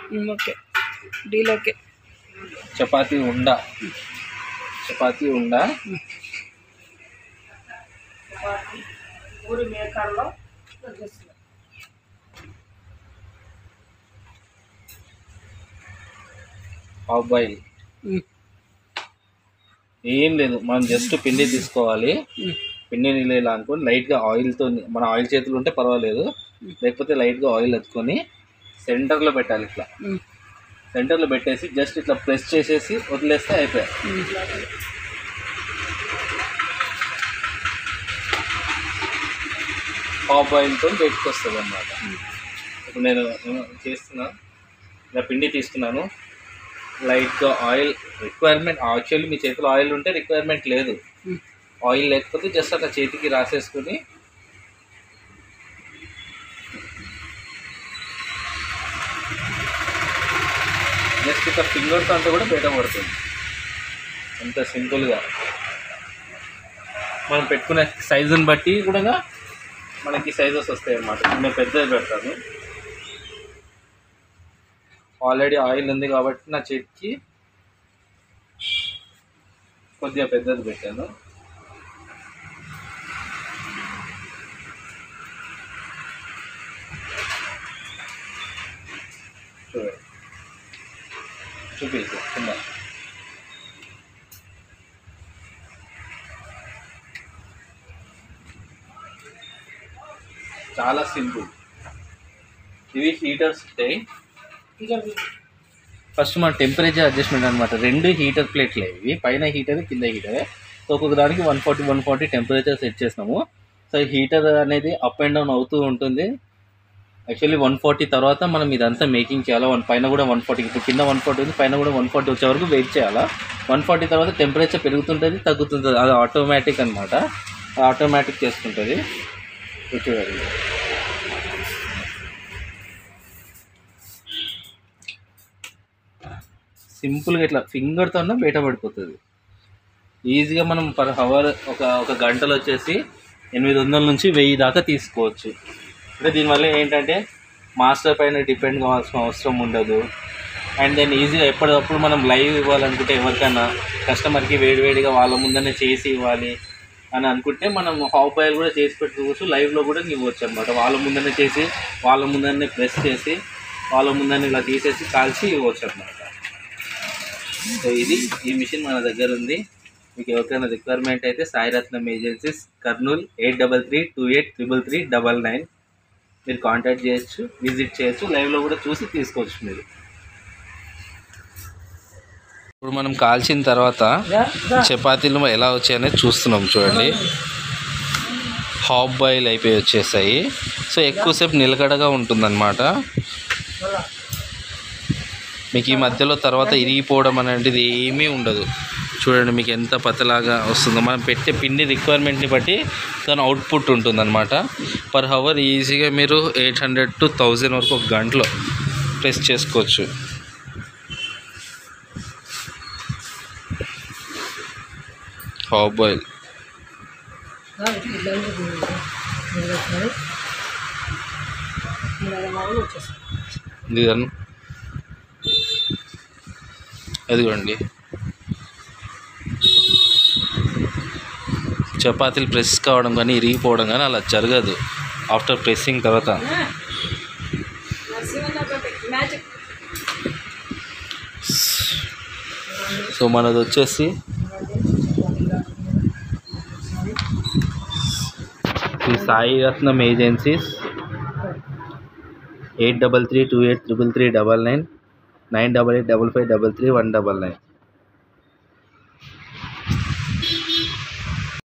ఉమ్, okay deal okay chapati ఉండ చపాతీ ఉండ ఊరి మేకర్లో హాఫ్ బాయిల్ ఏం లేదు మనం జస్ట్ పిండి తీసుకోవాలి పిండి నీళ్ళు ఇలా అనుకొని లైట్గా ఆయిల్తో మన ఆయిల్ చేతులు ఉంటే పర్వాలేదు లేకపోతే లైట్గా ఆయిల్ ఎత్తుకొని సెంటర్లో పెట్టాలి ఇట్లా సెంటర్లో పెట్టేసి జస్ట్ ఇట్లా ప్రెస్ చేసేసి వదిలేస్తే అయిపోయాయి హాఫ్ ఆయిల్తో బయటకు వస్తుంది అన్నమాట ఇప్పుడు నేను ఏమో చేస్తున్నా ఇలా పిండి తీసుకున్నాను లైట్గా ఆయిల్ రిక్వైర్మెంట్ యాక్చువల్లీ మీ చేతిలో ఆయిల్ ఉంటే రిక్వైర్మెంట్ లేదు ఆయిల్ లేకపోతే జస్ట్ అట్లా చేతికి రాసేసుకుని జస్ట్ ఇట్లా ఫింగర్తో అంతా కూడా బయట పడుతుంది అంత సింపుల్గా మనం పెట్టుకునే సైజుని బట్టి కూడా మనకి సైజెస్ వస్తాయి అన్నమాట నేను పెద్దది పెడతాను ఆల్రెడీ ఆయిల్ ఉంది కాబట్టి నా చేతికి కొద్దిగా పెద్దది పెట్టాను చూడండి చూపించు కింద చాలా సింపుల్ ఇవి హీటర్స్ ఉంటాయి ఫస్ట్ మన టెంపరేచర్ అడ్జస్ట్మెంట్ అనమాట రెండు హీటర్ ప్లేట్లే ఇవి పైన హీటర్ కింద హీటర్ సో ఒక్కొక్క దానికి one forty one forty temperature set చేసినాము సో హీటర్ అనేది అప్ అండ్ డౌన్ అవుతూ ఉంటుంది యాక్చువల్లీ వన్ ఫార్టీ తర్వాత మనం ఇదంతా మేకింగ్ చేయాలా వన్ పైన కూడా వన్ ఫార్టీ ఇప్పుడు కింద వన్ ఫార్టీ ఉంది పైన కూడా వన్ ఫార్టీ వచ్చే వరకు వెయిట్ చేయాలా వన్ ఫార్టీ తర్వాత టెంపరేచర్ పెరుగుతుంటుంది తగ్గుతుంటుంది అది ఆటోమేటిక్ అనమాట ఆటోమేటిక్ చేసుకుంటుంది ఇప్పుడు చూడండి సింపుల్గా ఇట్లా ఫింగర్తో బయట పడిపోతుంది ఈజీగా మనం పర్ హవర్ ఒక ఒక గంటలో వచ్చేసి ఎనిమిది వందల నుంచి వెయ్యి దాకా తీసుకోవచ్చు అంటే దీనివల్ల ఏంటంటే మాస్టర్ పైన డిపెండ్ కావాల్సిన అవసరం ఉండదు అండ్ దెన్ ఈజీగా ఎప్పటికప్పుడు మనం లైవ్ ఇవ్వాలనుకుంటే ఎవరికైనా కస్టమర్కి వేడివేడిగా వాళ్ళ ముందనే చేసి ఇవ్వాలి అని అనుకుంటే మనం హాఫ్ బాయిల్ కూడా చేసి పెట్టుకోవచ్చు లైవ్లో కూడా ఇవ్వచ్చు అనమాట వాళ్ళ ముందనే చేసి వాళ్ళ ముందనే ప్రెస్ చేసి వాళ్ళ ముందనే ఇలా తీసేసి కాల్చి ఇవ్వచ్చు అనమాట సో ఇది ఈ మిషన్ మన దగ్గర ఉంది మీకు ఎవరికైనా రిక్వైర్మెంట్ అయితే Sairatnam agencies Kurnool eight double three two eight triple three double nine మీరు కాంటాక్ట్ చేయొచ్చు విజిట్ చేయొచ్చు లైవ్లో కూడా చూసి తీసుకోవచ్చు మీరు ఇప్పుడు మనం కాల్చిన తర్వాత చపాతీలు ఎలా వచ్చాయనేది చూస్తున్నాం చూడండి హాఫ్ బాయిల్ అయిపోయి వచ్చేసాయి సో ఎక్కువసేపు నిలకడగా ఉంటుందన్నమాట మీకు ఈ మధ్యలో తర్వాత ఇరిగిపోవడం అనేది ఏమీ ఉండదు చూడండి మీకు ఎంత పతలాగా వస్తుందో మనం పెట్టే పిండి రిక్వైర్మెంట్ని బట్టి దాని అవుట్పుట్ ఉంటుందన్నమాట పర్ హవర్ ఈజీగా మీరు ఎయిట్ హండ్రెడ్ టు థౌజండ్ వరకు ఒక గంటలో ప్రెస్ చేసుకోవచ్చు హాఫ్ బాయిల్ ఇదిగోండి ఇదిగోండి చపాతీలు ప్రెస్ కావడం కానీ ఇరిగిపోవడం కానీ అలా జరగదు ఆఫ్టర్ ప్రెస్సింగ్ తర్వాత సో మనది వచ్చేసి ఈ Sai Ratnam agencies eight double three two eight triple three double nine nine double eight double five double three one double nine